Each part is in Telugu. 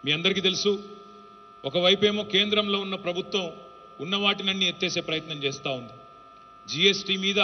మీ అందరికీ తెలుసు ఒకవైపేమో కేంద్రంలో ఉన్న ప్రభుత్వం ఉన్న వాటినన్నీ ఎత్తేసే ప్రయత్నం చేస్తూ ఉంది జిఎస్టీ మీద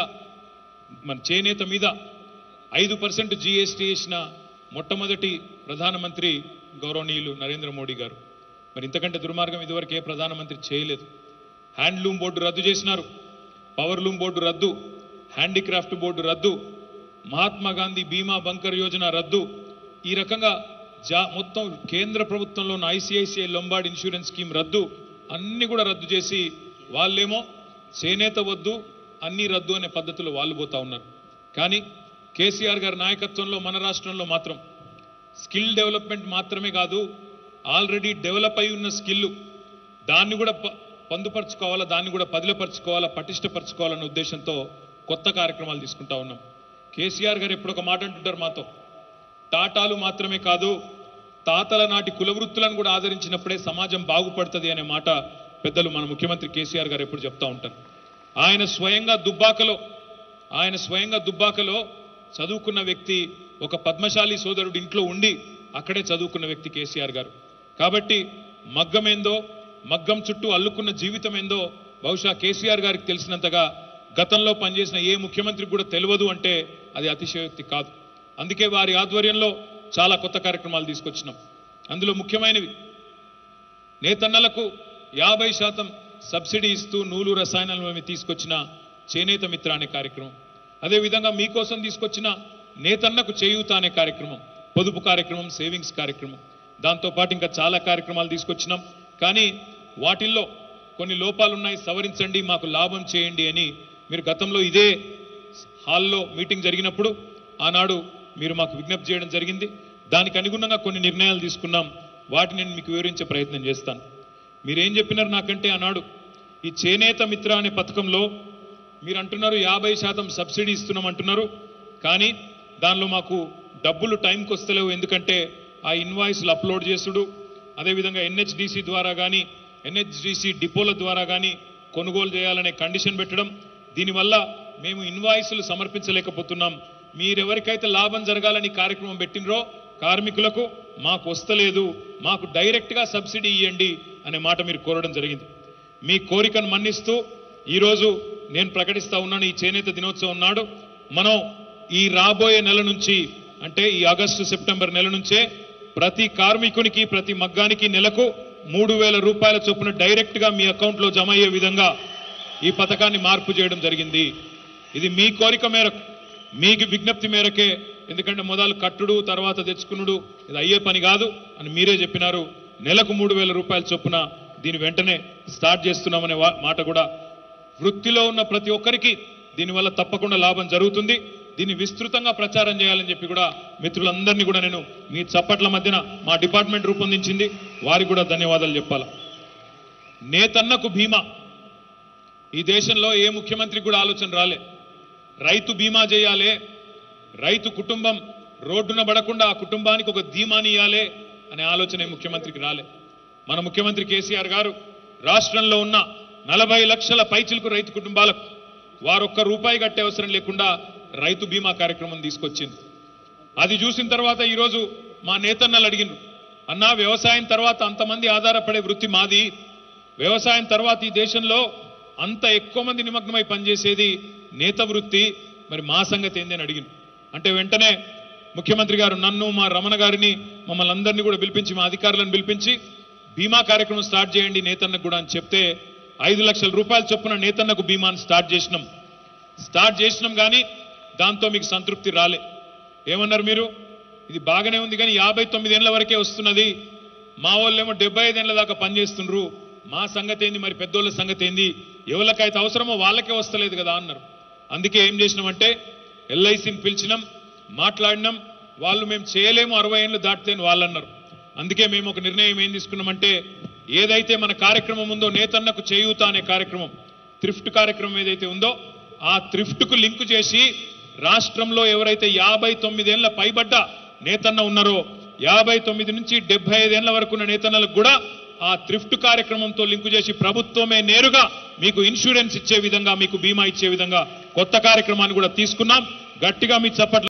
మన చేనేత మీద ఐదు పర్సెంట్ జిఎస్టీ వేసిన మొట్టమొదటి ప్రధానమంత్రి గౌరవనీయులు నరేంద్ర మోడీ గారు మరి ఇంతకంటే దుర్మార్గం ఇదివరకు ఏ ప్రధానమంత్రి చేయలేదు హ్యాండ్లూమ్ బోర్డు రద్దు చేసినారు పవర్ లూమ్ బోర్డు రద్దు హ్యాండీక్రాఫ్ట్ బోర్డు రద్దు మహాత్మా గాంధీ బీమా బంకర్ యోజన రద్దు ఈ రకంగా జా మొత్తం కేంద్ర ప్రభుత్వంలో ఉన్న ఐసిఐసిఐ లొంబార్డ్ ఇన్సూరెన్స్ స్కీమ్ రద్దు అన్ని కూడా రద్దు చేసి వాళ్ళేమో చేనేత వద్దు అన్ని రద్దు అనే పద్ధతిలో వాళ్ళు పోతా ఉన్నారు కానీ కేసీఆర్ గారి నాయకత్వంలో మన రాష్ట్రంలో మాత్రం స్కిల్ డెవలప్మెంట్ మాత్రమే కాదు ఆల్రెడీ డెవలప్ అయి ఉన్న స్కిల్ దాన్ని కూడా ప- పొందుపరచుకోవాలా దాన్ని కూడా పదిలపరచుకోవాలా పటిష్టపరచుకోవాలన్న ఉద్దేశంతో కొత్త కార్యక్రమాలు తీసుకుంటా ఉన్నాం కేసీఆర్ గారు ఎప్పుడు ఒక మాట అంటుంటారు మాతో టాటాలు మాత్రమే కాదు తాతల నాటి కులవృత్తులను కూడా ఆదరించినప్పుడే సమాజం బాగుపడుతుంది అనే మాట పెద్దలు మన ముఖ్యమంత్రి కేసీఆర్ గారు ఎప్పుడు చెప్తా ఉంటారు ఆయన స్వయంగా దుబ్బాకలో ఆయన స్వయంగా దుబ్బాకలో చదువుకున్న వ్యక్తి ఒక పద్మశాలి సోదరుడు ఇంట్లో ఉండి అక్కడే చదువుకున్న వ్యక్తి కేసీఆర్ గారు కాబట్టి మగ్గం ఏందో మగ్గం చుట్టూ అల్లుకున్న జీవితం ఏందో బహుశా కేసీఆర్ గారికి తెలిసినంతగా గతంలో పనిచేసిన ఏ ముఖ్యమంత్రికి కూడా తెలియదు అంటే అది అతిశయోక్తి కాదు అందుకే వారి ఆధ్వర్యంలో చాలా కొత్త కార్యక్రమాలు తీసుకొచ్చినాం అందులో ముఖ్యమైనవి నేతన్నలకు యాభై శాతం సబ్సిడీ ఇస్తూ నూలు రసాయనాలు మేము తీసుకొచ్చిన చేనేత మిత్ర అనే కార్యక్రమం అదేవిధంగా మీకోసం తీసుకొచ్చిన నేతన్నకు చేయూత అనే కార్యక్రమం పొదుపు కార్యక్రమం సేవింగ్స్ కార్యక్రమం దాంతోపాటు ఇంకా చాలా కార్యక్రమాలు తీసుకొచ్చినాం కానీ వాటిల్లో కొన్ని లోపాలు ఉన్నాయి సవరించండి మాకు లాభం చేయండి అని మీరు గతంలో ఇదే హాల్లో మీటింగ్ జరిగినప్పుడు ఆనాడు మీరు మాకు విజ్ఞప్తి చేయడం జరిగింది దానికి అనుగుణంగా కొన్ని నిర్ణయాలు తీసుకున్నాం వాటిని నేను మీకు వివరించే ప్రయత్నం చేస్తాను మీరేం చెప్పినారు నాకంటే ఆనాడు ఈ చేనేత మిత్ర అనే పథకంలో మీరు అంటున్నారు యాభై శాతం సబ్సిడీ ఇస్తున్నాం అంటున్నారు కానీ దానిలో మాకు డబ్బులు టైంకి వస్తలేవు ఎందుకంటే ఆ ఇన్వాయిస్లు అప్లోడ్ చేసుడు అదేవిధంగా ఎన్హెచ్డిసి ద్వారా కానీ ఎన్హెచ్డిసి డిపోల ద్వారా కానీ కొనుగోలు చేయాలనే కండిషన్ పెట్టడం దీనివల్ల మేము ఇన్వాయిస్లు సమర్పించలేకపోతున్నాం మీరెవరికైతే లాభం జరగాలని కార్యక్రమం పెట్టినరో కార్మికులకు మాకు వస్తలేదు మాకు డైరెక్ట్గా సబ్సిడీ ఇవ్వండి అనే మాట మీరు కోరడం జరిగింది మీ కోరికను మన్నిస్తూ ఈరోజు నేను ప్రకటిస్తా ఉన్నాను ఈ చేనేత దినోత్సవం నాడు మనం ఈ రాబోయే నెల నుంచి అంటే ఈ ఆగస్టు సెప్టెంబర్ నెల నుంచే ప్రతి కార్మికునికి ప్రతి మగ్గానికి నెలకు మూడు వేల రూపాయల చొప్పున డైరెక్ట్ గా మీ అకౌంట్లో జమ అయ్యే విధంగా ఈ పథకాన్ని మార్పు చేయడం జరిగింది ఇది మీ కోరిక మేరకు మీకు విజ్ఞప్తి మేరకే ఎందుకంటే మొదలు కట్టుడు తర్వాత తెచ్చుకునుడు ఇది అయ్యే పని కాదు అని మీరే చెప్పినారు నెలకు మూడు వేల రూపాయల చొప్పున దీని వెంటనే స్టార్ట్ చేస్తున్నామనే వా- మాట కూడా వృత్తిలో ఉన్న ప్రతి ఒక్కరికి దీనివల్ల తప్పకుండా లాభం జరుగుతుంది దీన్ని విస్తృతంగా ప్రచారం చేయాలని చెప్పి కూడా మిత్రులందరినీ కూడా నేను మీ చప్పట్ల మధ్యన మా డిపార్ట్మెంట్ రూపొందించింది వారికి కూడా ధన్యవాదాలు చెప్పాల నేతన్నకు బీమా ఈ దేశంలో ఏ ముఖ్యమంత్రికి కూడా ఆలోచన రాలే రైతు బీమా చేయాలి రైతు కుటుంబం రోడ్డున పడకుండా ఆ కుటుంబానికి ఒక ధీమాని ఇవ్వాలి అనే ఆలోచన ఈ ముఖ్యమంత్రికి రాలే మన ముఖ్యమంత్రి కేసీఆర్ గారు రాష్ట్రంలో ఉన్న నలభై లక్షల పైచిలకు రైతు కుటుంబాలకు వారొక్క రూపాయి కట్టే అవసరం లేకుండా రైతు బీమా కార్యక్రమం తీసుకొచ్చింది అది చూసిన తర్వాత ఈరోజు మా నేతన్నలు అడిగినారు అన్నా వ్యవసాయం తర్వాత అంతమంది ఆధారపడే వృత్తి మాది వ్యవసాయం తర్వాత ఈ దేశంలో అంత ఎక్కువ మంది నిమగ్నమై పనిచేసేది నేత వృత్తి మరి మా సంగతి ఏంది అని అడిగింది అంటే వెంటనే ముఖ్యమంత్రి గారు నన్ను మా రమణ గారిని మమ్మల్ని అందరినీ కూడా పిలిపించి మా అధికారులను పిలిపించి బీమా కార్యక్రమం స్టార్ట్ చేయండి నేతన్నకు కూడా అని చెప్తే ఐదు లక్షల రూపాయల చొప్పున నేతన్నకు బీమాని స్టార్ట్ చేసినాం స్టార్ట్ చేసినాం కానీ దాంతో మీకు సంతృప్తి రాలే ఏమన్నారు మీరు ఇది బాగానే ఉంది కానీ యాభై తొమ్మిదేళ్ల వరకే వస్తున్నది మా వాళ్ళేమో డెబ్బై ఐదేళ్ల దాకా పనిచేస్తుండ్రు మా సంగతి ఏంది మరి పెద్దోళ్ళ సంగతి ఏంది ఎవరికైతే అవసరమో వాళ్ళకే వస్తలేదు కదా అన్నారు అందుకే ఏం చేసినామంటే ఎల్ఐసిని పిలిచినాం మాట్లాడినాం వాళ్ళు మేము చేయలేము అరవై ఏళ్ళు దాటితే అని వాళ్ళు అన్నారు అందుకే మేము ఒక నిర్ణయం ఏం తీసుకున్నామంటే ఏదైతే మన కార్యక్రమం ఉందో నేతన్నకు చేయూత అనే కార్యక్రమం థ్రిఫ్ట్ కార్యక్రమం ఏదైతే ఉందో ఆ థ్రిఫ్ట్కు లింక్ చేసి రాష్ట్రంలో ఎవరైతే యాభై తొమ్మిదేళ్ల పైబడ్డ నేతన్న ఉన్నారో యాభై తొమ్మిది నుంచి డెబ్బై ఐదేళ్ల వరకు ఉన్న నేతన్నలకు కూడా ఆ థ్రిఫ్ట్ కార్యక్రమంతో లింకు చేసి ప్రభుత్వమే నేరుగా మీకు ఇన్సూరెన్స్ ఇచ్చే విధంగా మీకు బీమా ఇచ్చే విధంగా కొత్త కార్యక్రమాన్ని కూడా తీసుకున్నాం గట్టిగా మీ చప్పట్లు